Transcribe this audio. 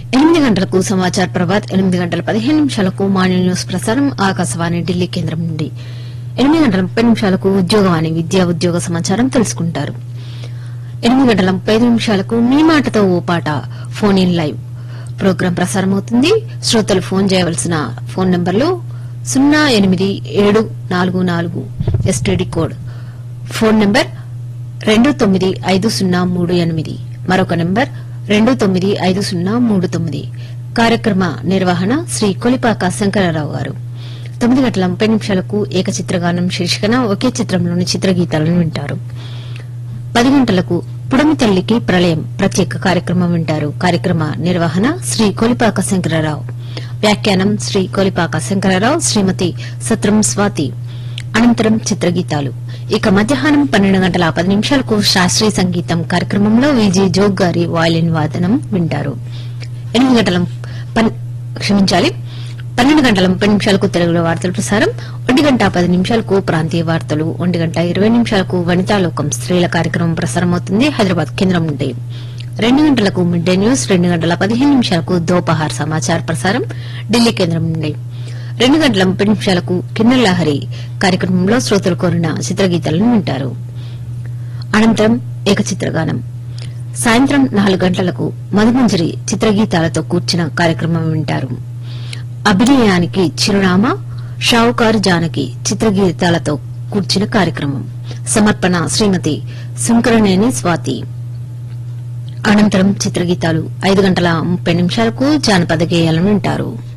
ఎనిమిది గంటలకు సమాచార ప్రభాత్ ఎనిమిది గంటల పదిహేను నిమిషాలకు మార్నింగ్ న్యూస్ ప్రసారం ఆకాశవాణి ఢిల్లీ కేంద్రం నుండి ఎనిమిది గంటల ముప్పై నిమిషాలకు ఉద్యోగవాణి విద్యా ఉద్యోగ సమాచారం తెలుసుకుంటారు ఎనిమిది గంటల ముప్పై ఐదు నిమిషాలకు మీ మాటతో ఓ పాట ఫోన్ ఇన్ లైవ్ ప్రోగ్రాం ప్రసారం అవుతుంది శ్రోతలు ఫోన్ చేయవలసిన ఫోన్ నంబర్లు సున్నా ఎనిమిది ఏడు నాలుగు నాలుగు ఎస్టీడీ కోడ్ ఫోన్ నంబర్ రెండు తొమ్మిది ఐదు సున్నా మూడు ఎనిమిది మరొక నంబర్ రెండు తొమ్మిది ఐదు సున్నా మూడు తొమ్మిది కార్యక్రమ నిర్వహణ శ్రీ కొలిపాక శంకరరావు గారు తొమ్మిది గంటల ముప్పై నిమిషాలకు ఏకచిత్రగానం శీర్షికన ఒకే చిత్రంలోని చిత్రగీతాలను వింటారు పది గంటలకు పుడమి తల్లికి ప్రళయం ప్రత్యేక కార్యక్రమం వింటారు కార్యక్రమ నిర్వహణ శ్రీ కొలిపాక శంకరరావు వ్యాఖ్యానం శ్రీ కొలిపాక శంకరరావు శ్రీమతి సత్రం స్వాతి అనంతరం చిత్రగీతాలు ఇక మధ్యాహ్నం పన్నెండు గంటల పది నిమిషాలకు శాస్త్రీయ సంగీతం కార్యక్రమంలో విజీ జోగ్ గారి వాయిలిన్ వాదనం వింటారు ఎనిమిది గంటల పన్- క్షమించాలి పన్నెండు గంటల ముప్పై నిమిషాలకు తెలుగులో వార్తలు ప్రసారం ఒంటి గంట పది నిమిషాలకు ప్రాంతీయ వార్తలు ఒంటి గంట ఇరవై నిమిషాలకు వనితాలోకం స్త్రీల కార్యక్రమం ప్రసారం అవుతుంది హైదరాబాద్ కేంద్రం నుండి రెండు గంటలకు మిడ్ డే న్యూస్ రెండు గంటల పదిహేను నిమిషాలకు దోపహార్ సమాచార ప్రసారం ఢిల్లీ కేంద్రం నుండి రెండు గంటల ముప్పై నిమిషాలకు కిన్నెర లహరి కార్యక్రమంలో శ్రోతలు కోరిన చిత్రగీతాలను వింటారు అనంతరం ఏకచిత్రగానం సాయంత్రం నాలుగు గంటలకు మధుమంజరి చిత్రగీతాలతో కూర్చిన కార్యక్రమం వింటారు అభినయానికి చిరునామా షావుకారు జానకి చిత్రగీతాలతో కూర్చిన కార్యక్రమం సమర్పణ శ్రీమతి శంకరనేని స్వాతి అనంతరం చిత్రగీతాలు ఐదు గంటల ముప్పై నిమిషాలకు జానపద గేయాలను వింటారు